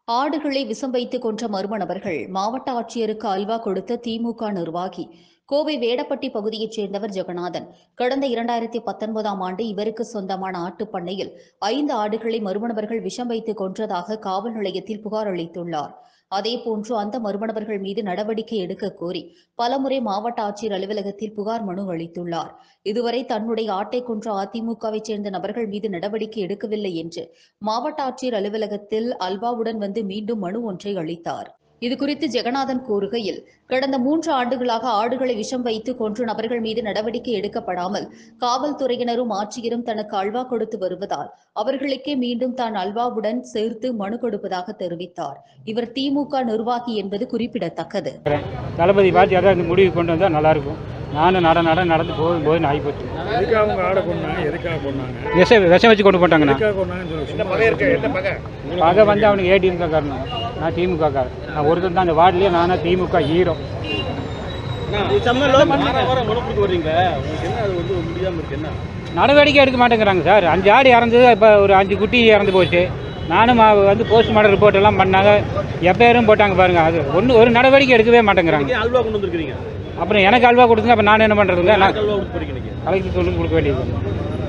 ஆடுகளை விஷம் வைத்து கொன்ற மர்ம நபர்கள் மாவட்ட ஆட்சியருக்கு அல்வா கொடுத்த திமுக நிர்வாகி கோவை வேடப்பட்டி பகுதியைச் சேர்ந்தவர் ஜெகநாதன் கடந்த இரண்டாயிரத்தி பத்தொன்பதாம் ஆண்டு இவருக்கு சொந்தமான ஆட்டுப்பண்ணையில் ஐந்து ஆடுகளை மர்ம நபர்கள் விஷம் வைத்து கொன்றதாக காவல் நிலையத்தில் புகார் அளித்துள்ளார் அதேபோன்று அந்த மர்ம நபர்கள் மீது நடவடிக்கை எடுக்க கோரி பலமுறை மாவட்ட ஆட்சியர் அலுவலகத்தில் புகார் மனு அளித்துள்ளார் இதுவரை தன்னுடைய ஆட்டை கொன்ற அதிமுகவைச் சேர்ந்த நபர்கள் மீது நடவடிக்கை எடுக்கவில்லை என்று மாவட்ட ஆட்சியர் அலுவலகத்தில் அல்வாவுடன் வந்து மீண்டும் மனு ஒன்றை அளித்தார் இதுகுறித்து ஜெகநாதன் கூறுகையில் கடந்த மூன்று ஆண்டுகளாக ஆடுகளை விஷம் வைத்து கொன்று நபர்கள் மீது நடவடிக்கை எடுக்கப்படாமல் காவல்துறையினரும் ஆட்சியரும் தனக்கு அல்வா கொடுத்து வருவதால் அவர்களுக்கே மீண்டும் தான் அல்வாவுடன் சேர்த்து மனு கொடுப்பதாக தெரிவித்தார் இவர் திமுக நிர்வாகி என்பது குறிப்பிடத்தக்கது தளபதி பார்த்து ஏதாவது இந்த முடிவு கொண்டு வந்தால் நல்லாயிருக்கும் நானும் நட நட நடந்து போகும் போது ஆகிப்போச்சு எதுக்காக அவங்க ஆடை கொண்டாங்க எதுக்காக கொண்டாங்க விஷம் விஷம் வச்சு கொண்டு போட்டாங்கண்ணா எதுக்காக கொண்டாங்கன்னு சொல்லி பகை வந்து அவனுக்கு ஏடிஎம்க காரணம் நான் திமுக காரன் நான் ஒருத்தன் தான் அந்த வார்டுலேயே நானும் திமுக ஹீரோ நடவடிக்கை எடுக்க மாட்டேங்கிறாங்க சார் அஞ்சு ஆடு இறந்தது இப்போ ஒரு அஞ்சு குட்டி இறந்து போச்சு நானும் அவ வந்து போஸ்ட்மார்ட்டம் ரிப்போர்ட் எல்லாம் பண்ணாங்க எப்பேரும் போட்டாங்க பாருங்க அது ஒன்று ஒரு நடவடிக்கை எடுக்கவே மாட்டேங்கிறாங்க அல்வா கொண்டு வந்திருக்கீங்க அப்புறம் எனக்கு அல்வா கொடுத்துங்க அப்போ நான் என்ன பண்ணுறதுங்க நான் அல்வா கொடுத்து போறீங்க இன்னைக்கு கலெக்டர் சொல்லி கொடுக்க வேண்டியது